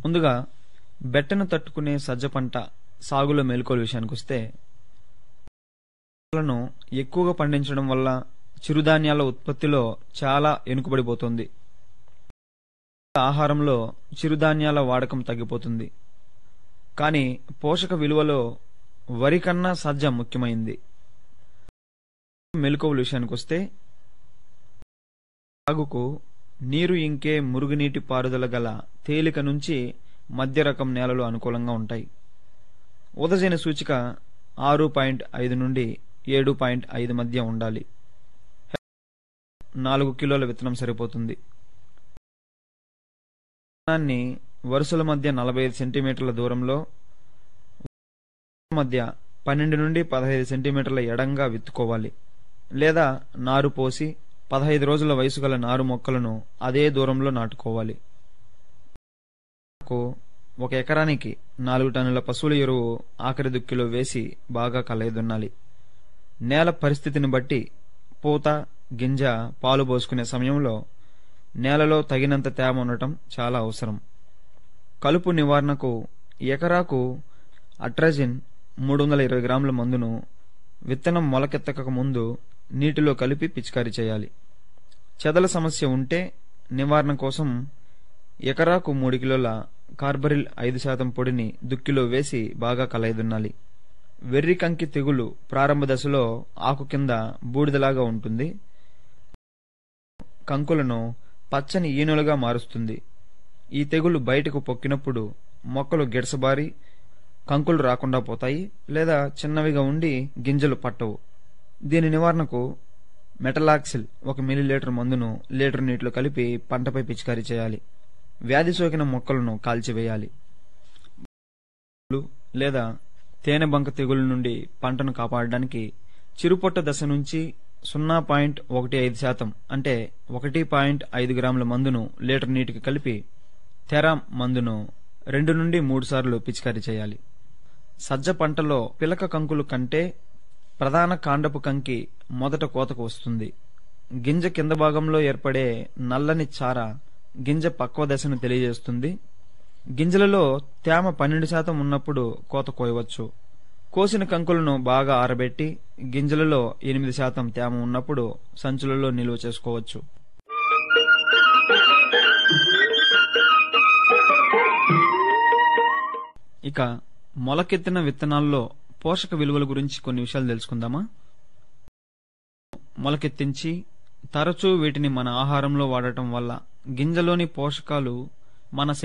ముందుగా బెట్టను తట్టుకునే సజ్జ పంట సాగులో మేల్కోలు విషయానికి వస్తే లను ఎక్కువగా పండించడం వల్ల చిరుధాన్యాల ఉత్పత్తిలో చాలా వెనుకబడిపోతుంది ఆహారంలో చిరుధాన్యాల వాడకం తగ్గిపోతుంది కానీ పోషక విలువలో వరి కన్నా సజ్జ ముఖ్యమైంది మెలకువల విషయానికి వస్తే సాగుకు నీరు ఇంకే మురుగునీటి పారుదల గల తేలిక నుంచి మధ్య రకం నేలలు అనుకూలంగా ఉంటాయి ఉదజన సూచిక ఆరు పాయింట్ ఐదు నుండి ఏడు పాయింట్ ఐదు మధ్య ఉండాలి నాలుగు కిలోల విత్తనం సరిపోతుంది విత్తనాన్ని వరుసల మధ్య నలభై ఐదు సెంటీమీటర్ల దూరంలో మధ్య పన్నెండు నుండి పదహైదు సెంటీమీటర్ల ఎడంగా విత్తుకోవాలి లేదా నారు పోసి పదహైదు రోజుల వయసు గల నారు మొక్కలను అదే దూరంలో నాటుకోవాలి ఒక ఎకరానికి నాలుగు టన్నుల పశువుల ఎరువు ఆఖరి దుక్కిలో వేసి బాగా కలయదున్నాలి నేల పరిస్థితిని బట్టి పూత గింజ పాలు పోసుకునే సమయంలో నేలలో తగినంత తేమ ఉండటం చాలా అవసరం కలుపు నివారణకు ఎకరాకు అట్రాజిన్ మూడు వందల ఇరవై గ్రాముల మందును విత్తనం మొలకెత్తక ముందు నీటిలో కలిపి పిచికారీ చేయాలి చెదల సమస్య ఉంటే నివారణ కోసం ఎకరాకు మూడు కిలోల కార్బరిల్ ఐదు శాతం పొడిని దుక్కిలో వేసి బాగా కలయదున్నాలి వెర్రి కంకి తెగులు ప్రారంభ దశలో ఆకు కింద బూడిదలాగా ఉంటుంది కంకులను పచ్చని ఈనులుగా మారుస్తుంది ఈ తెగులు బయటకు పొక్కినప్పుడు మొక్కలు గిడసబారి కంకులు రాకుండా పోతాయి లేదా చిన్నవిగా ఉండి గింజలు పట్టవు దీని నివారణకు మెటలాక్సిల్ ఒక మిల్లీలీటర్ మందును లీటర్ నీటిలో కలిపి పంటపై పిచికారీ చేయాలి వ్యాధి సోకిన మొక్కలను కాల్చివేయాలి లేదా తేనె బంక తెగుల నుండి పంటను కాపాడడానికి చిరుపొట్ట దశ నుంచి సున్నా పాయింట్ ఒకటి ఐదు శాతం అంటే ఒకటి పాయింట్ ఐదు గ్రాముల మందును లీటర్ నీటికి కలిపి తెరా మందును రెండు నుండి మూడు సార్లు పిచికారీ చేయాలి సజ్జ పంటలో పిలక కంకులు కంటే ప్రధాన కాండపు కంకి మొదట కోతకు వస్తుంది గింజ కింద భాగంలో ఏర్పడే నల్లని చార గింజ పక్వ దశను తెలియజేస్తుంది గింజలలో తేమ పన్నెండు శాతం ఉన్నప్పుడు కోత కోయవచ్చు కోసిన కంకులను బాగా ఆరబెట్టి గింజలలో ఎనిమిది శాతం తేమ ఉన్నప్పుడు సంచులలో నిల్వ చేసుకోవచ్చు ఇక మొలకెత్తిన విత్తనాల్లో పోషక విలువల గురించి కొన్ని విషయాలు తెలుసుకుందామా మొలకెత్తించి తరచూ వీటిని మన ఆహారంలో వాడటం వల్ల గింజలోని పోషకాలు మన